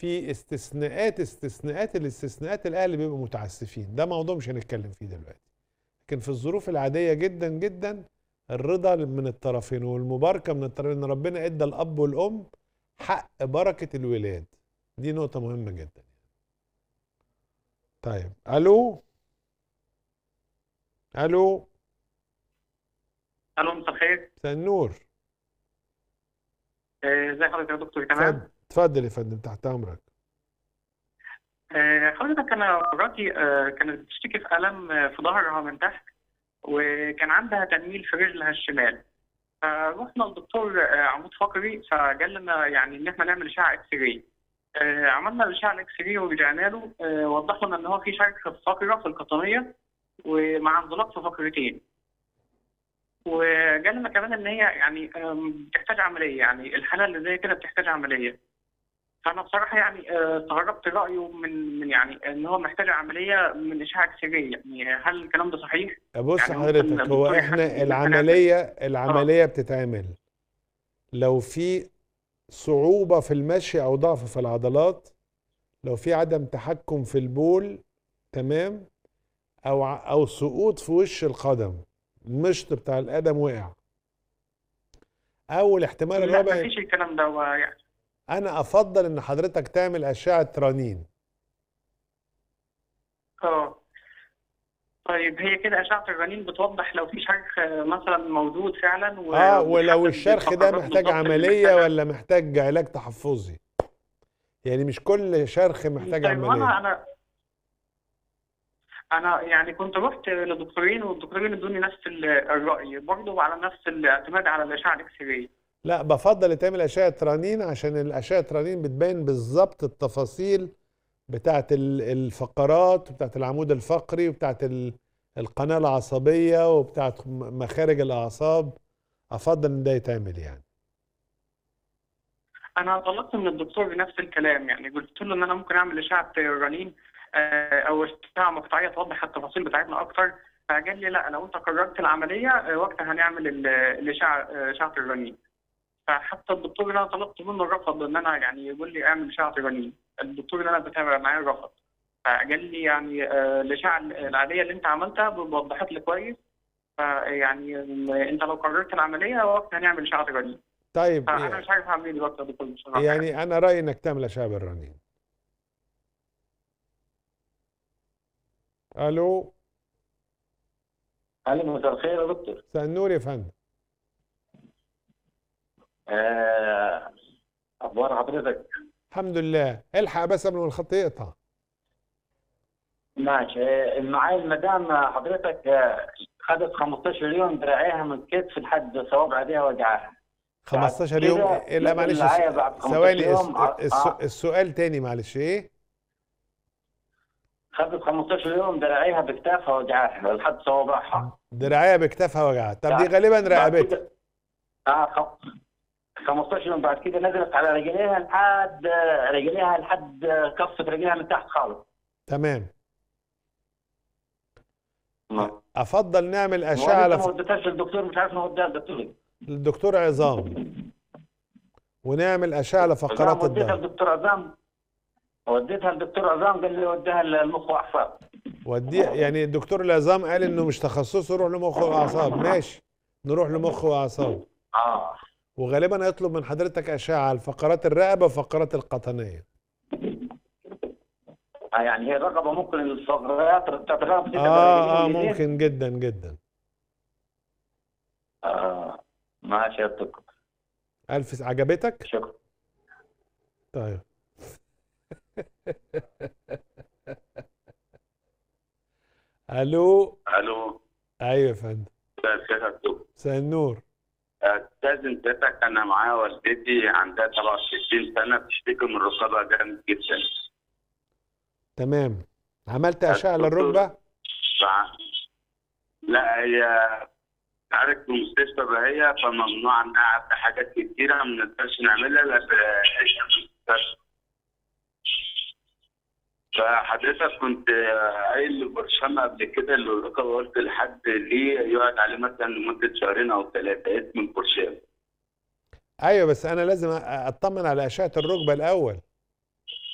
في استثناءات استثناءات الاستثناءات الاهل بيبقوا متعسفين ده موضوع مش هنتكلم فيه دلوقتي لكن في الظروف العاديه جدا جدا الرضا من الطرفين والمباركه من الطرفين ان ربنا ادى الاب والام حق بركه الولاد دي نقطه مهمه جدا طيب الو الو الو مساء الخير مساء النور آه، ازي حضرتك يا دكتور تمام اتفضل اتفضل يا فندم تحت امرك آه، حضرتك انا مراتي آه، كانت بتشتكي في الم آه، في ظهرها من تحت وكان عندها تنميل في رجلها الشمال فروحنا للدكتور آه، عمود فقري فقال لنا يعني ان احنا نعمل اشعه اكس راي آه، عملنا الاشعه الاكس راي ورجعنا له آه، وضح لنا ان هو في شرخ في الفقره في القطنيه ومع انزلاق في فقرتين وقال لنا كمان ان هي يعني آم، بتحتاج عمليه يعني الحاله اللي زي كده بتحتاج عمليه فانا بصراحه يعني آه، استغربت رايه من من يعني ان هو محتاج عمليه من اشعه اكسجين يعني هل الكلام ده صحيح؟ بص يعني ممكن حضرتك هو الدكتور احنا يحدد إن إحنا العملية العملية بتتعمل لو في صعوبة في المشي أو ضعف في العضلات لو في عدم تحكم في البول تمام أو ع- أو سقوط في وش القدم المشط بتاع القدم وقع أو الاحتمال لا الرابع مفيش الكلام ده هو يعني أنا أفضل إن حضرتك تعمل أشعة رنين اه طيب هي كده اشعه الرنين بتوضح لو في شرخ آه، مثلا موجود فعلا و- اه ولو وبتحدد الشرخ ده الفقرات محتاج بالظبط اللي عملية محتاجة. ولا محتاج علاج تحفظي يعني مش كل شرخ محتاج طيب عملية وانا انا انا يعني كنت رحت لدكتورين والدكتورين ادوني نفس ال- الراي برضه على نفس الاعتماد على الاشعه الاكس راي لا بفضل تعمل أشعة رنين عشان الأشعة رنين بتبين بالظبط التفاصيل بتاعت ال- الفقرات وبتاعت العمود الفقري وبتاعت ال- القناة العصبية وبتاعت م- مخارج الأعصاب أفضل إن ده يتعمل يعني انا طلبت من الدكتور نفس الكلام يعني قلت له ان انا ممكن اعمل اشعه رنين آه، او اشعه مقطعيه توضح التفاصيل بتاعتنا اكتر فقال لي لا لو انت قررت العمليه آه، وقتها هنعمل ال- الاشعه آه، اشعه الرنين فحتى الدكتور اللي انا طلبت منه رفض ان انا يعني يقول لي اعمل اشعه رنين الدكتور اللي انا بتابع معاه رفض فقال لي يعني آه، الاشعه العاديه اللي انت عملتها وضحت لي كويس فيعني آه، انت لو قررت العمليه وقتها هنعمل اشعه رنين طيب فانا مش عارف اعمل ايه دلوقتي يا دكتور بصراحه يعني أنا رأيي إنك تعمل أشعة بالرنين ألو الو مساء الخير يا دكتور مساء النور يا فندم آه، اخبار حضرتك الحمد لله الحق بس قبل ما الخط يقطع ماشي آه، معايا المدام حضرتك آه، خدت 15 يوم دراعيها من الكتف لحد صوابع ايديها وجعاها 15 كده يوم لازم لا معلش الرعاية بعد 15 ثواني يوم، الس- الس- آه. السؤال تاني معلش ايه خدت 15 يوم دراعيها بكتافها وجعاها لحد صوابعها دراعية بكتافها وجعها طب دي بعد- غالبا بعد رقبتها كده- اه خ- 15 يوم بعد كده نزلت على رجليها لحد آه، رجليها لحد آه، كفة رجليها من تحت خالص تمام ما افضل نعمل اشعه ولسه على ما ف- وديتهاش للدكتور مش عارف ما وديها للدكتور للدكتور عظام ونعمل اشعه لفقرات عظام وديتها الظهر للدكتور عظام وديتها للدكتور عظام قال لي وديها المخ واعصاب ودي يعني الدكتور العظام قال انه مش تخصصه روح لمخ واعصاب ماشي نروح لمخ واعصاب اه وغالبا هيطلب من حضرتك اشعه على فقرات الرقبه وفقرات القطنيه آه، يعني هي الرقبه ممكن الفقرات بتاعت الرقبه تبقى اه اه رجلين اليدين؟ ممكن جدا جدا اه ماشي يا دكتور الف س- عجبتك شكرا طيب الو الو ايوه يا فندم مساء الخير يا دكتور مساء النور استاذن سيادتك انا معايا والدتي عندها 67 سنه بتشتكي من ركبها جامد جدا تمام عملت اشعه الدكتور- للركبه ف- لا هي تعرف في مستشفى بهية فممنوع عنها في حاجات كتيرة ما نقدرش نعملها إلا في المستشفى. فحضرتك كنت قايل لبرشام قبل كده اللي الركبة قلت لحد ليه يقعد عليه مثلا لمدة شهرين أو ثلاثة اسم البرشام. ايوه بس انا لازم أ- اطمن على اشعه الركبه الاول